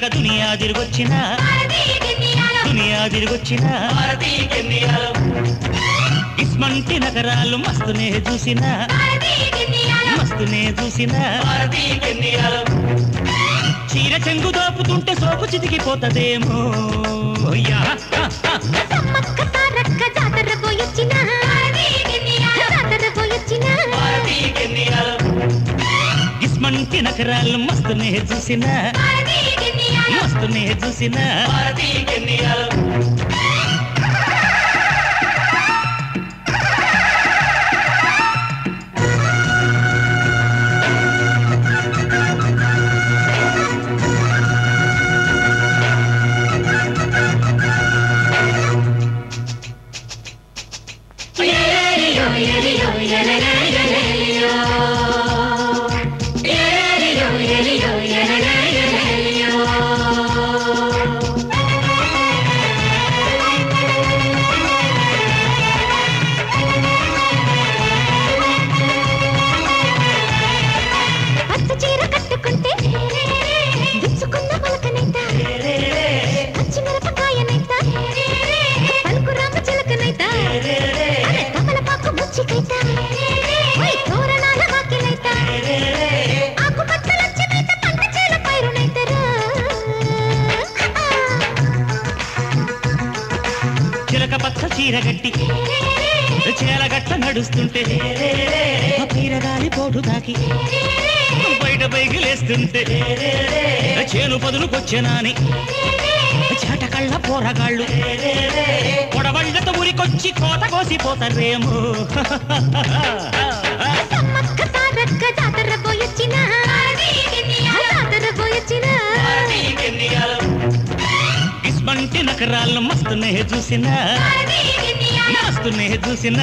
దునియా తిరిగొచ్చిన దునియా తిరిగొచ్చిన ఇస్మంటి నగరాలు మస్తునే చూసిన మస్తునే చూసిన చీర చెంగు దోపుతుంటే సోపు చితికిపోతదేమో యా, హ, హ. సమ్మక్క సారక్క జాతర పోయొచ్చిన జాతర పోయొచ్చిన ఇస్మంటి నగరాలు మస్తునే చూసిన మస్తునే చూసిన పచ్చ చీర కట్టుకుంటే విచ్చుకున్న మొలకనైత పచ్చిమిరపకాయనైత పలుకు రామ చిలకనైత అరే తమలపాకు ముచ్చికైత ఓయ్ తోరణాల వాకిలైత ఆకుపచ్చ లచ్చనైత పంట చేల పైరునైతరా చిలక పచ్చ చీర గట్టి చేలగట్ట నడుస్తుంటే పీరగాలి పోటు తాకి బయట పైకి లేస్తుంటే చేను పదులుకొచ్చెనాని చాట కళ్ళ పోరగాళ్ళు పొడవళ్ళతో ఉరికొచ్చి కోత కోసిపోతారేమో సమ్మక్క సారక్క జాతర పోయొచ్చిన జాతర పోయొచ్చిన ఇస్మంటి నకరాలు మస్తునే చూసిన మస్తునే చూసిన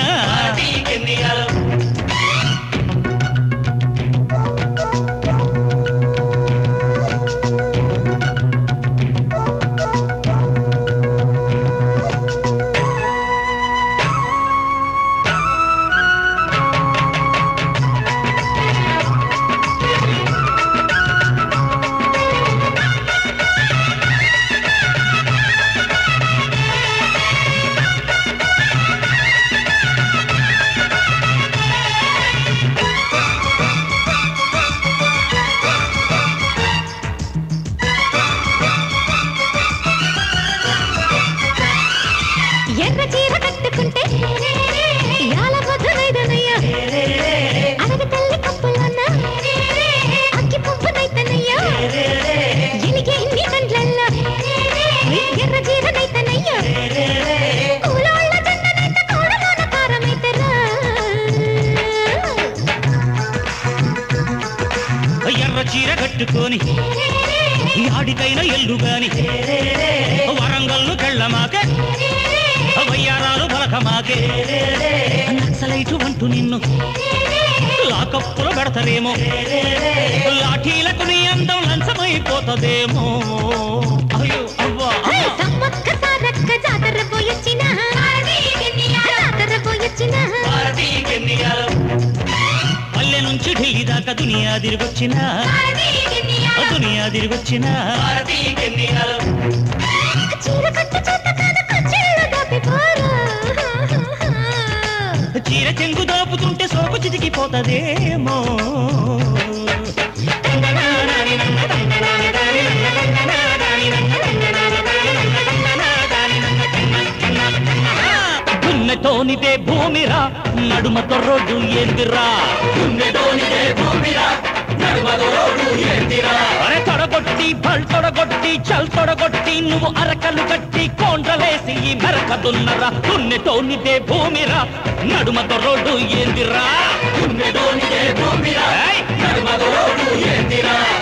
ఎర్ర చీర కట్టుకుంటే యాల వధునైదనయ్యా అడగ తల్లి కప్పులన్న అక్కి పువ్వునైతనయ్యా ఎలిగే ఇన్ని కండ్లల్ల ఎర్ర చీరనైతనయ్యా కూలోళ్ళ జెండనైత కోడలోన కారమైతరా ఎర్ర చీర కట్టుకొని ఆడికైన ఎల్లుగాని వరంగల్లు కెళ్ళమాకే వయ్యారాలు బలకమాకే నక్సలైటు అంటూ నిన్ను లాకప్పులు పెడతారేమో లాఠీలకు నీ అందం లంచమైపోతదేమో అయ్యో అవ్వా హే, అవ్వా. సమ్మక్క సారక్క జాతర పోయొచ్చిన జాతర పోయొచ్చిన పల్లె నుంచి ఢిల్లీ దాకా దునియా తిరిగొచ్చిన దునియా తిరిగొచ్చిన చీర కట్టు చేత కాదు కుచ్చిళ్ళు దప్పిపోరా చీర చెంగు దాపుతుంటే సోపు చితికిపోతదేమో దున్నెతోనిదే భూమిరా నడుమతో రోడ్డు ఏందిరా దున్నెతోనిదే భూమిరా నడుమతో రోడ్డు ఏందిరా అరే తొడగొట్టి బల్ తొడగొట్టి చల్ తొడగొట్టి నువ్వు అరకలు కట్టి కోండ్రలేసి ఈ మెరక దున్నరా దున్నెతోనిదే భూమిరా నడుమతో రోడ్డు ఏందిరా దున్నెతోనిదే భూమిరా నడుమతో రోడ్డు ఏందిరా